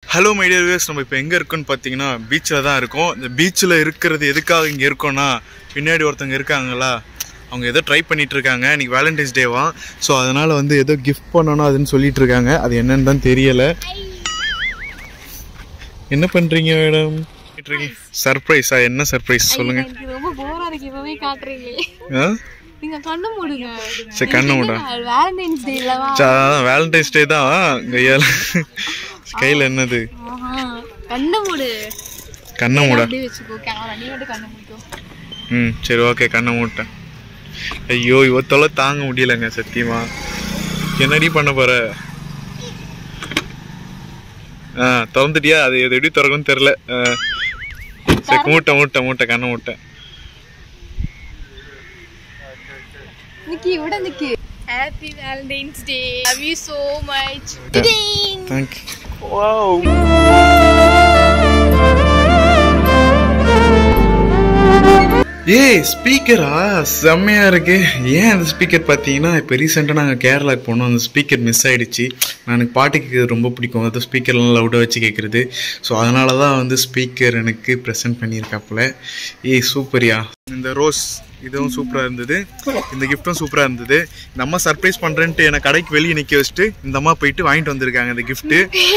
Hello my dear views நம்ம இப்போ எங்கே இருக்கோம்னு பார்த்தீங்கன்னா பீச்சில் தான் இருக்கோம் இந்த பீச்சில் இருக்கிறது எதுக்காக இங்கே இருக்கோம்னா பின்னாடி ஒருத்தவங்க இருக்காங்களா அவங்க ஏதோ ட்ரை பண்ணிட்டு இருக்காங்க இன்னைக்கு வேலண்டைன்ஸ் டேவா ஸோ அதனால வந்து ஏதோ கிஃப்ட் பண்ணணும் அதுன்னு சொல்லிட்டு இருக்காங்க அது என்னன்னு தான் தெரியல என்ன பண்றீங்க மேடம் சர்ப்ரைஸா என்ன சர்ப்ரைஸ் சொல்லுங்க எனக்கு ரொம்ப போரா இருக்கு இப்பவே காட்டுறீங்களே ஆ? நீங்க கண்ணு மூடுங்க சரி கண்ணை மூட வேலண்டைன்ஸ் டே இல்லவா வேலண்டைன்ஸ் டே தான் கையால் கையில் என்னது ஆஹா கண்ணு மூடு கண்ணை மூட அப்படியே வச்சுக்கோ கேமரா நீ மட்டும் கண்ணு மூடிக்கோ ம் சரி ஓகே கண்ணை மூட்டேன் ஐயோ இவ தொலை தாங்க முடியலங்க சத்தியமா என்னடி பண்ண போற ஆ திறந்துட்டியா அது எது எப்படி திறக்கும்னு தெரில ஆ. சரி மூட்டை மூட்டை மூட்டை கண்ணை மூட்டை நிக்கி விட Nikki happy Valentine's day love you so much thank you ஏய் ஸ்பீக்கரா செம்மையா இருக்கு ஏன் அந்த ஸ்பீக்கர் பார்த்தீங்கன்னா இப்போ ரீசெண்டாக நாங்கள் கேரளாக்கு போனோம் அந்த ஸ்பீக்கர் மிஸ் ஆயிடுச்சு எனக்கு பாட்டு கேட்கறது ரொம்ப பிடிக்கும் அது ஸ்பீக்கர்லாம் லவுடாக வச்சு கேட்குறது ஸோ அதனால தான் வந்து ஸ்பீக்கர் எனக்கு ப்ரெசென்ட் பண்ணியிருக்காப்புல ஏய் சூப்பரியா இந்த ரோஸ் இதுவும் சூப்பராக இருந்தது இந்த கிஃப்ட்டும் சூப்பராக இருந்தது இந்த அம்மா சர்ப்ரைஸ் பண்ணுறேன்ட்டு என்னை கடைக்கு வெளியே நிற்க வச்சுட்டு இந்த அம்மா போயிட்டு வாங்கிட்டு வந்திருக்காங்க இந்த gift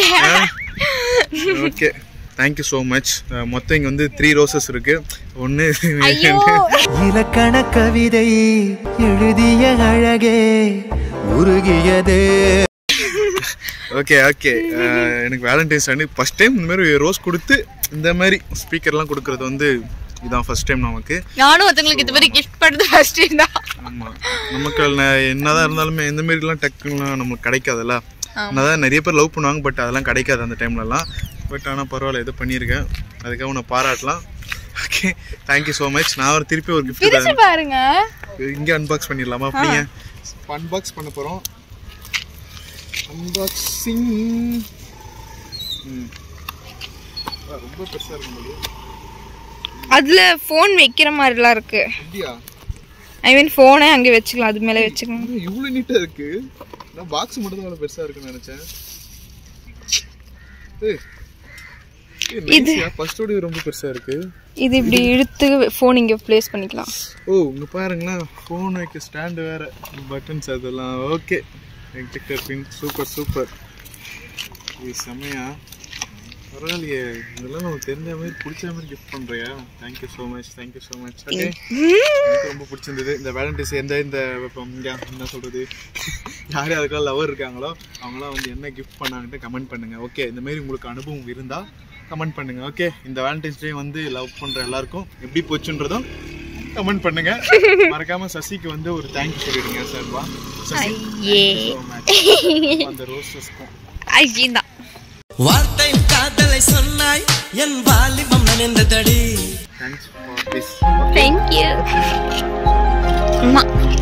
okay thank you so much மொத்தம் இங்கே வந்து த்ரீ ரோசஸ் இருக்கு ஒன்று இலக்கண கவிதை எழுதிய அழகே உருகியது ஓகே ஓகே எனக்கு வேலண்டைன்ஸ் அன்னைக்கு ஃபஸ்ட் டைம் இந்த மாதிரி ரோஸ் கொடுத்து இந்த மாதிரி ஸ்பீக்கர்லாம் கொடுக்கறது வந்து இதான் ஃபர்ஸ்ட் டைம் நமக்கு நானும் ஒருத்தங்களுக்கு இது மாதிரி கிஃப்ட் பண்ணது ஃபர்ஸ்ட் டைம் தான் ஆமாம் நமக்கு ந- என்னதான் இருந்தாலுமே இந்த மாதிரிலாம் டக்குலாம் நமக்கு கிடைக்காதுல்ல என்னதான் நிறைய பேர் லவ் பண்ணுவாங்க பட் அதெல்லாம் கிடைக்காது அந்த டைம்லலாம் பட் ஆனால் பரவாயில்ல ஏதோ பண்ணியிருக்கேன் அதுக்காக உன்னை பாராட்டலாம் ஓகே தேங்க்யூ ஸோ மச் நான் ஒரு திருப்பி ஒரு கிஃப்ட் பிரிச்சு பாருங்க இங்கே அன்பாக்ஸ் பண்ணிடலாமா அப்படிங்க அன்பாக்ஸ் பண்ண போகிறோம் அன்பாக்சிங் ம் ஆ, ரொம்ப பெருசாக இருக்கும் போது அதுல ஃபோன் வைக்கிற மாதிரிலாம் இருக்கு அப்படியா ஐ மீன் ஃபோனே அங்கே வச்சுக்கலாம் அது மேலே வச்சுக்கலாம் இன்னும் இவ்வளோ நீட்டாக இருக்கு நான் பாக்ஸ் மட்டும் தான் அவ்வளோ பெருசாக இருக்குன்னு நினச்சேன் இது ஃபர்ஸ்டோட ரொம்ப பெருசாக இருக்கு இது இப்படி இழுத்து ஃபோன் இங்கே ப்ளேஸ் பண்ணிக்கலாம் ஓ இங்கே பாருங்களேன் ஃபோன் வைக்க ஸ்டாண்டு வேற பட்டன்ஸ் அதெல்லாம் ஓகே எக்ஜெக்டர் பின் சூப்பர் சூப்பர் இது செமையா பரவாயில்லையே இதெல்லாம் நமக்கு தெரிஞ்ச மாதிரி பிடிச்ச மாதிரி கிஃப்ட் பண்ணுறியா thank you so much thank you so much okay எனக்கு ரொம்ப பிடிச்சிருந்தது இந்த வேலண்டைன்ஸ் எந்த இந்த இப்போ இங்க என்ன சொல்கிறது யார் யாருக்கெல்லாம் லவர் இருக்காங்களோ அவங்களாம் வந்து என்ன கிஃப்ட் பண்ணாங்கன்ட்டு கமெண்ட் பண்ணுங்க ஓகே இந்த மாதிரி உங்களுக்கு அனுபவம் இருந்தால் கமெண்ட் பண்ணுங்க ஓகே இந்த வேலண்டைன்ஸ் டே வந்து லவ் பண்ணுற எல்லாருக்கும் எப்படி போச்சுன்றதும் கமெண்ட் பண்ணுங்க மறக்காம சசிக்கு வந்து ஒரு தேங்க்யூ சொல்லிடுங்க சார்வா சசி so much. அந்த ரோசஸ்க்கும் ஐயதான் வார்த்தை காதலை சொன்னாய் என் வாலிபம் நனைந்ததடி தேங்க்ஸ் ஃபார் திஸ் தேங்க்யூ அம்மா